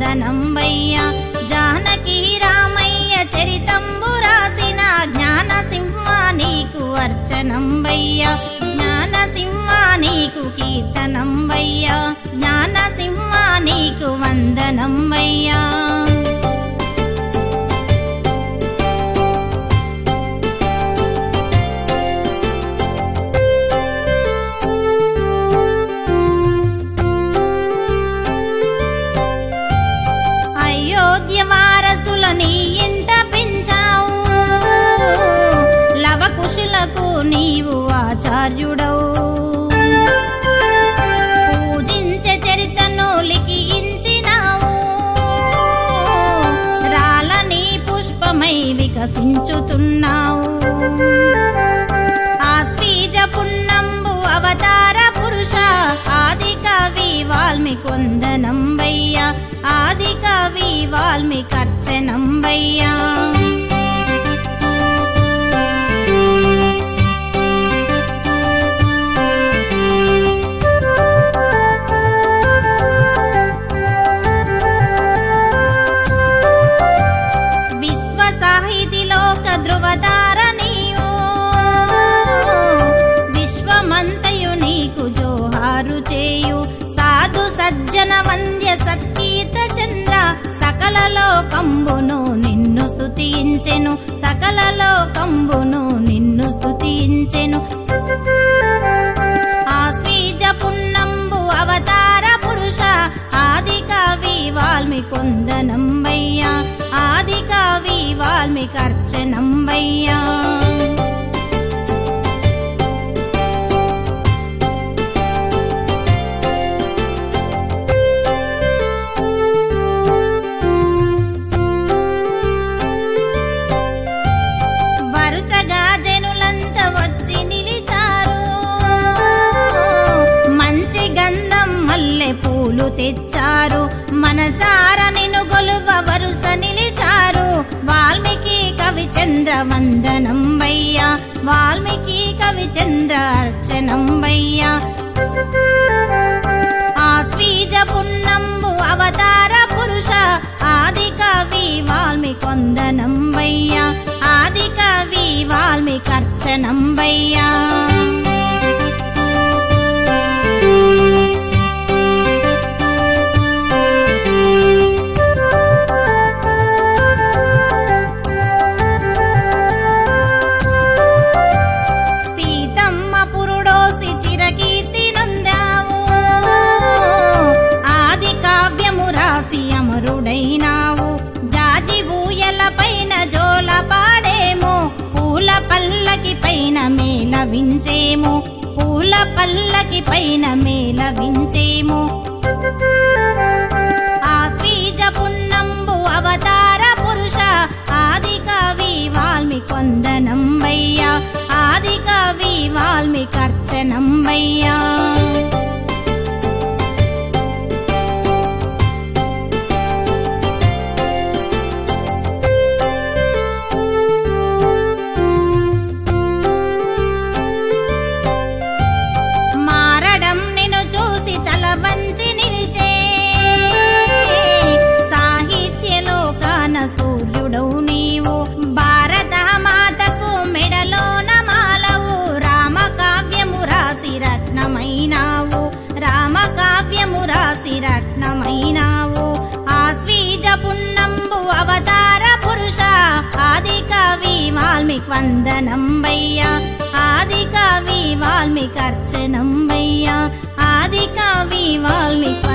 వందనంబయ్య జానకి రామయ్య చరితంబు రాసిన జ్ఞాన సింహ నీకు అర్చనంబయ్య జ్ఞాన సింహ నీకు కీర్తనంబయ్య జ్ఞాన సింహ నీకు వందనంబయ్యా అయోధ్య వారసుల నీ ఇంట పెంచావు లవకుశులకు నీవు ఆచార్యుడవు పూజించే చరితను లిఖించినావు రాలని పుష్పమై వికసించుతున్నావు ఆశ్వీజ పున్నంబు అవతార పురుష ఆది కవి వాల్మీకొందనంబయ్య ఆది కవి వాల్మీకర్చనంబయ్యా విశ్వ సాహితిలోక ధృవతార నీవు విశ్వమంతయు నీకు జోహారు చేయు సాధు సజ్జన వంద్య సత్కీర్త చంద్ర సకల లోకంబును నిన్ను స్తుతించెను సకల లోకంబును నిన్ను స్తుతించెను ఆశ్వీజ పున్నంబు అవతార పురుష ఆది కవి వాల్మీకొందనంబయ్య ఆది కవి వాల్మీకర్చనంబయ్యా వరుసగా జనులంత వచ్చి నిలిచారు మంచి గంధం మల్లె పూలు తెచ్చారు మనసార నిన్ను గొలువ వరుస నిలిచారు వాల్మీకి కవి చంద్ర వందనం వయ్యా వాల్మీకి కవి చంద్ర అర్చనం వయ్యా ఆశ్వీజ పున్నంబు అవతార పురుష ఆది కవి వాల్మీకొందనం వయ్యా ఆది కవి వాల్మీకర్చనం వయ్యా సీతమ్మ పురుడోసి చిరకీర్తి నొందావు ఆది కావ్యము రాసి అమరుడైనావు జాజి ఊయల పైన జోల పాడేమో పూల పల్లకి పైన మేళవించేము పూల పల్లకి పైన మేళవించేము ఆశ్వీజ పున్నంబు అవతార పురుష ఆది కవి వాల్మీకొందనం వయ్యా ఆది కవి వాల్మీకర్చనం వయ్యా మారడం నిన్ను చూసి తల వంచి నిలిచే సాహిత్యలోకాన సూర్యుడవు నీవు భారత మాతకు మెడలోన మాలవు రామ కావ్యము రాసి రత్నమైనావు రామ కావ్యము రాసి రత్నమైనావు ఆశ్వీజ పున్నంబు అవతార పురుష ఆది కవి వాల్మీకి వందనం వయ్యా ఆది కవి వాల్మీకర్చనం వయ్యా ఆది కవి వాల్మీకి